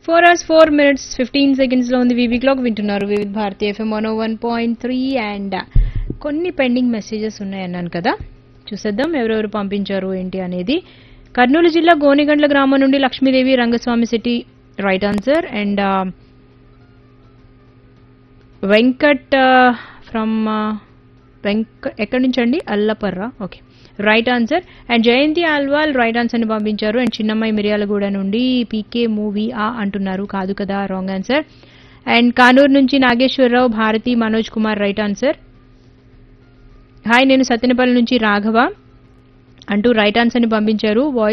four hours four minutes fifteen seconds లో ఉంది వివి క్లాక్ వింటున్నారు Vividh Bharati FM one one point three and కొన్ని పెండింగ్ మెసేజెస్ ఉన్నాయన్నాను కదా చూసేద్దాం ఎవరెవరు పంపించారు ఏంటి అనేది కర్నూలు జిల్లా గోనిగండ్ల గ్రామం నుండి Lakshmidevi Rangaswamy city right answer and Venkat from వెంక ఎక్కడి నుంచి అండి Allaparra okay right answer and Jayanthi Alwal right answer ని పంపించారు అండ్ చిన్నమ్మాయి మిర్యాలగూడ నుండి పీకే మూవీ ఆ అంటున్నారు కాదు కదా రాంగ్ ఆన్సర్ అండ్ కానూరు నుంచి Nageswararao Bharati Manoj Kumar right answer hi నేను సత్యనపల్లి నుంచి రాఘవ అంటూ రైట్ ఆన్సర్ ని పంపించారు వాయిస్